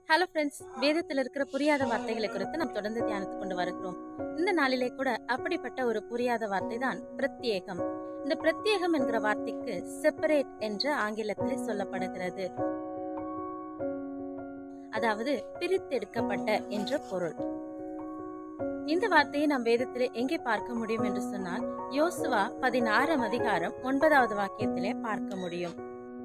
hello friends வேதத்தில் இருக்கிற புரியாத வார்த்தைகளை குறித்து நாம் தொடர்ந்து தியானித்துக் கொண்டு வருகிறோம் இந்த நாளிலே கூட அப்படிப்பட்ட ஒரு புரியாத வார்த்தை தான் பிரத்யேகம் இந்த பிரத்யேகம் என்கிற வார்த்தைக்கு செப்பரேட் என்று ஆங்கிலத்தில் சொல்லப்படுகிறது அதாவது பிரித்தெடுக்கப்பட்ட என்ற பொருள் இந்த வார்த்தையை நாம் வேதத்திலே எங்கே பார்க்க முடியும் என்று சொன்னால் யோசுவா பதினாறாம் அதிகாரம் ஒன்பதாவது வாக்கியத்திலே பார்க்க முடியும்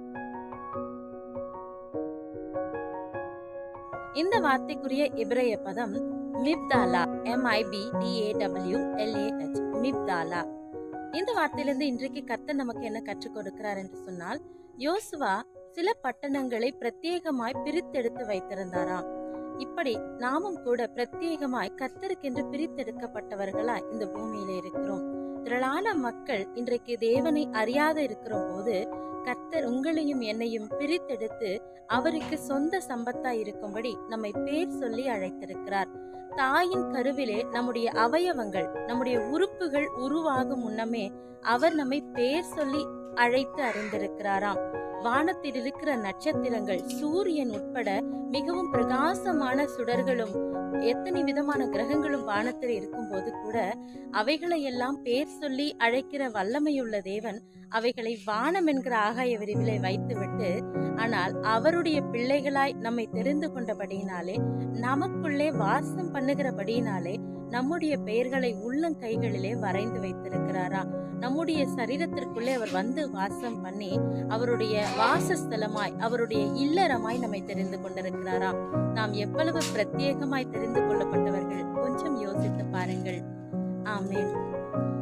இந்த வார்த்தைக்குரிய இப்ரேய பதம் மிப்தாலா M I P T A W L A H மிப்தாலா இந்த வார்த்தையிலிருந்து இன்றைக்கு கர்த்தர் நமக்கு என்ன கற்றுக் கொடுக்கிறார் என்று சொன்னால் யோசுவா சில பட்டணங்களை பிரத்யேகமாய் பிரித்தெடுத்து வைத்திருந்தாராம் இப்படி நாமும் கூட பிரத்யேகமாய் கர்த்தருக்கென்று பிரித்தெடுக்கப்பட்டவர்களாய் இந்த பூமியில இருக்கிறோம் திரளான மக்கள் இன்றைக்கு தேவனை அறியாத இருக்கிற போது கர்த்தர் உங்களையும் என்னையும் பிரித்தெடுத்து அவருக்கு சொந்த சம்பத்தா இருக்கும்படி நம்மை பேர் சொல்லி அழைத்திருக்கிறார் தாயின் கருவிலே நம்முடைய அவயவங்கள் நம்முடைய உறுப்புகள் உருவாகும் முன்னமே அவர் நம்மை பேர் சொல்லி அழைத்து அறிந்திருக்கிறாராம் வானத்தில் இருக்கிற நட்சத்திரங்கள் சூரியன் உட்பட மிகவும் பிரகாசமான சுடர்களும் எத்தனை விதமான கிரகங்களும் வானத்தில் இருக்கும்போது கூட அவைகளை எல்லாம் பேர் சொல்லி அழைக்கிற வல்லமையுள்ள தேவன் அவைகளை வானம் என்கிற ஆகாய விரிவிலை வைத்துவிட்டு ஆனால் அவருடைய பிள்ளைகளாய் நம்மை தெரிந்து கொண்டபடியினாலே நமக்குள்ளே வாசம் பண்ணுகிறபடியினாலே நம்முடைய பெயர்களை உள்ளங்கைகளிலே வரைந்து வைத்திருக்கிறாரா நம்முடைய சரீரத்திற்குள்ளே அவர் வந்து வாசம் பண்ணி அவருடைய வாசஸ்தலமாய் அவருடைய இல்லறமாய் நம்மை தெரிந்து கொண்டிருக்கிறாரா நாம் எவ்வளவு பிரத்யேகமாய் தெரிந்து கொள்ளப்பட்டவர்கள் கொஞ்சம் யோசித்து பாருங்கள் ஆமேன்